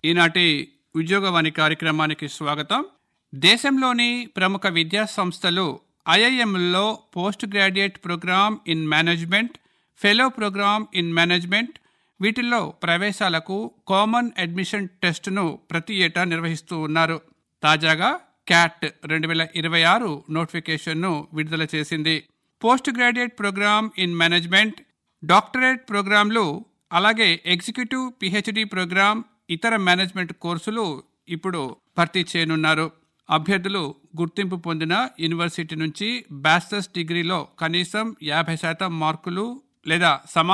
ఈనాటి ఉద్యోగవాణి కార్యక్రమానికి స్వాగతం దేశంలోని ప్రముఖ విద్యా సంస్థలు ఐఐఎంల్లో post graduate program in management fellow program in management వీటిల్లో ప్రవేశాలకు కామన్ అడ్మిషన్ టెస్టును ప్రతి ఏటా నిర్వహిస్తూ ఉన్నారు తాజాగా క్యాట్ రెండు వేల ఇరవై ఆరు నోటిఫికేషన్ను విడుదల చేసింది post graduate program in management doctorate ప్రోగ్రాంలు అలాగే ఎగ్జిక్యూటివ్ పిహెచ్డి ప్రోగ్రాం ఇతర మేనేజ్మెంట్ కోర్సులు ఇప్పుడు భర్తీ చేయనున్నారు అభ్యర్థులు గుర్తింపు పొందిన యూనివర్సిటీ నుంచి బ్యాచిలర్స్ డిగ్రీలో కనీసం యాభై శాతం మార్కులు లేదా సమాన